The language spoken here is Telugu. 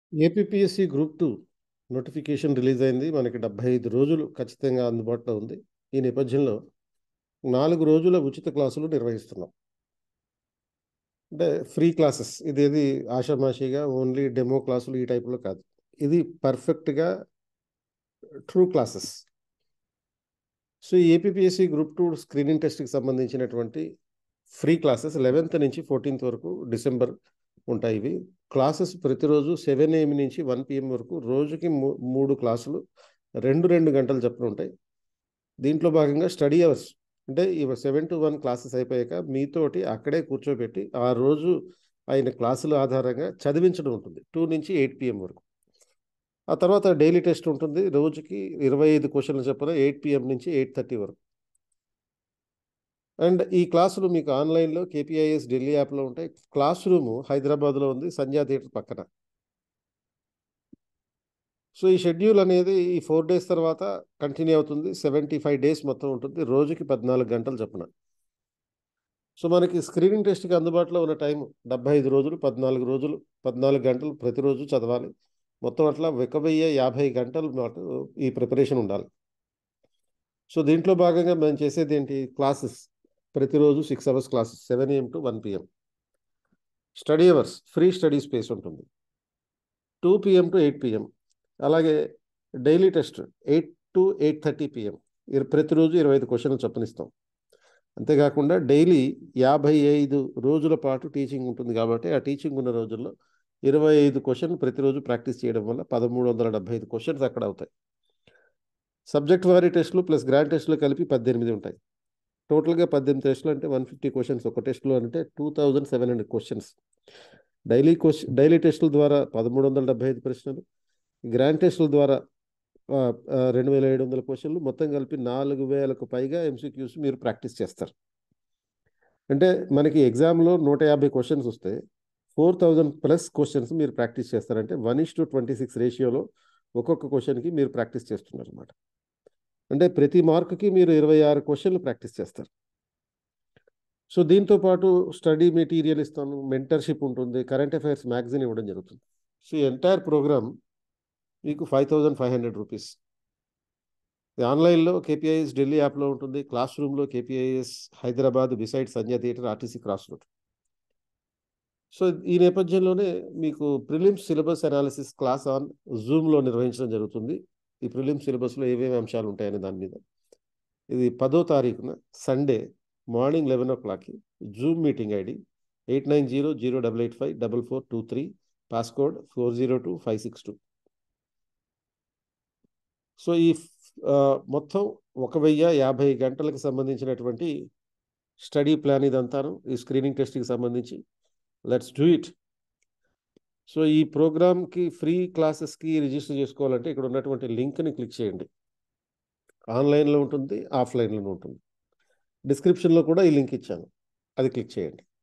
APPSC group two notification release అయింది మనకి డెబ్బై ఐదు రోజులు ఖచ్చితంగా అందుబాటులో ఉంది ఈ నేపథ్యంలో నాలుగు రోజుల ఉచిత క్లాసులు నిర్వహిస్తున్నాం అంటే ఫ్రీ క్లాసెస్ ఇది ఏది ఆషామాషిగా ఓన్లీ డెమో క్లాసులు ఈ టైప్లో కాదు ఇది పర్ఫెక్ట్గా true classes so APPSC group two screening టెస్ట్కి సంబంధించినటువంటి ఫ్రీ క్లాసెస్ లెవెన్త్ నుంచి ఫోర్టీన్త్ వరకు డిసెంబర్ ఉంటాయి ఇవి క్లాసెస్ ప్రతిరోజు సెవెన్ ఏఎం నుంచి వన్ పిఎం వరకు రోజుకి మూడు క్లాసులు రెండు రెండు గంటలు చొప్పున ఉంటాయి దీంట్లో భాగంగా స్టడీ అవర్స్ అంటే ఇవి సెవెన్ టు వన్ క్లాసెస్ అయిపోయాక మీతోటి అక్కడే కూర్చోబెట్టి ఆ రోజు ఆయన క్లాసుల ఆధారంగా చదివించడం ఉంటుంది టూ నుంచి ఎయిట్ పిఎం వరకు ఆ తర్వాత డైలీ టెస్ట్ ఉంటుంది రోజుకి ఇరవై ఐదు క్వశ్చన్లు చెప్పిన ఎయిట్ పిఎం నుంచి ఎయిట్ థర్టీ వరకు అండ్ ఈ క్లాసులు మీకు ఆన్లైన్లో కేపీఐఎస్ ఢిల్లీ యాప్లో ఉంటాయి క్లాస్ రూమ్ హైదరాబాద్లో ఉంది సంధ్యా థియేటర్ పక్కన సో ఈ షెడ్యూల్ అనేది ఈ ఫోర్ డేస్ తర్వాత కంటిన్యూ అవుతుంది సెవెంటీ ఫైవ్ డేస్ మొత్తం ఉంటుంది రోజుకి పద్నాలుగు గంటలు చొప్పున సో మనకి స్క్రీనింగ్ టెస్ట్కి అందుబాటులో ఉన్న టైం డెబ్బై ఐదు రోజులు పద్నాలుగు రోజులు పద్నాలుగు గంటలు ప్రతిరోజు చదవాలి మొత్తం అట్లా ఒక వెయ్యి యాభై గంటలు మాట ఈ ప్రిపరేషన్ ఉండాలి సో దీంట్లో భాగంగా మేము చేసేది ఏంటి క్లాసెస్ ప్రతిరోజు six hours classes seven AM to one PM study hours free study space ఉంటుంది two PM to eight PM అలాగే daily test eight to eight thirty PM ప్రతిరోజు ఇరవై ఐదు క్వశ్చన్లు చొప్పనిస్తాం అంతేకాకుండా డైలీ యాభై ఐదు రోజుల పాటు టీచింగ్ ఉంటుంది కాబట్టి ఆ టీచింగ్ ఉన్న రోజుల్లో ఇరవై ఐదు క్వశ్చన్లు ప్రతిరోజు ప్రాక్టీస్ చేయడం వల్ల పదమూడు వందల డెబ్బై ఐదు క్వశ్చన్స్ అక్కడ అవుతాయి సబ్జెక్ట్ వారీ టెస్టులు ప్లస్ గ్రాండ్ టెస్టులు కలిపి పద్దెనిమిది ఉంటాయి టోటల్గా పద్దెనిమిది టెస్టులు అంటే వన్ ఫిఫ్టీ క్వశ్చన్స్ ఒక టెస్ట్లో అంటే two thousand seven hundred questions daily question daily టెస్టుల ద్వారా పదమూడు వందల డెబ్బై ఐదు ప్రశ్నలు గ్రాండ్ టెస్టుల ద్వారా రెండు వేల ఏడు వందల క్వశ్చన్లు మొత్తం కలిపి నాలుగు వేలకు పైగా ఎంసీక్యూస్ మీరు ప్రాక్టీస్ చేస్తారు అంటే మనకి ఎగ్జామ్లో నూట యాభై క్వశ్చన్స్ వస్తే ఫోర్ థౌజండ్ ప్లస్ క్వశ్చన్స్ మీరు ప్రాక్టీస్ చేస్తారంటే one is to twenty six రేషియోలో ఒక్కొక్క క్వశ్చన్కి మీరు ప్రాక్టీస్ చేస్తున్నారు అనమాట అంటే ప్రతి మార్కుకి మీరు ఇరవై ఆరు క్వశ్చన్లు ప్రాక్టీస్ చేస్తారు సో దీంతో పాటు స్టడీ మెటీరియల్ ఇస్తాను మెంటర్షిప్ ఉంటుంది కరెంట్ అఫైర్స్ మ్యాగజైన్ ఇవ్వడం జరుగుతుంది సో ఎంటైర్ ప్రోగ్రామ్ మీకు five thousand five hundred rupees ఆన్లైన్లో కేపీఐఎస్ ఢిల్లీ యాప్లో ఉంటుంది క్లాస్ రూమ్లో KPIS Hyderabad beside Sanjay theatre RTC cross road so ఈ నేపథ్యంలోనే మీకు prelims syllabus analysis class on జూమ్లో నిర్వహించడం జరుగుతుంది ఈ ప్రిలిమ్స్ సిలబస్లో ఏమేమి అంశాలు ఉంటాయనే దాని మీద ఇది పదో తారీఖున సండే మార్నింగ్ లెవెన్ ఓ క్లాక్కి zoom meeting ID eight nine zero zero double eight five double four two three passcode four zero two five six two so ఈ మొత్తం ఒక వెయ్యి యాభై గంటలకు సంబంధించినటువంటి స్టడీ ప్లాన్ ఇదంతాను ఈ స్క్రీనింగ్ టెస్ట్కి సంబంధించి లెట్స్ డూ ఇట్ సో ఈ ప్రోగ్రామ్కి ఫ్రీ క్లాసెస్కి రిజిస్టర్ చేసుకోవాలంటే ఇక్కడ ఉన్నటువంటి లింక్ని క్లిక్ చేయండి ఆన్లైన్లో ఉంటుంది ఆఫ్లైన్లో ఉంటుంది డిస్క్రిప్షన్లో కూడా ఈ లింక్ ఇచ్చాను అది క్లిక్ చేయండి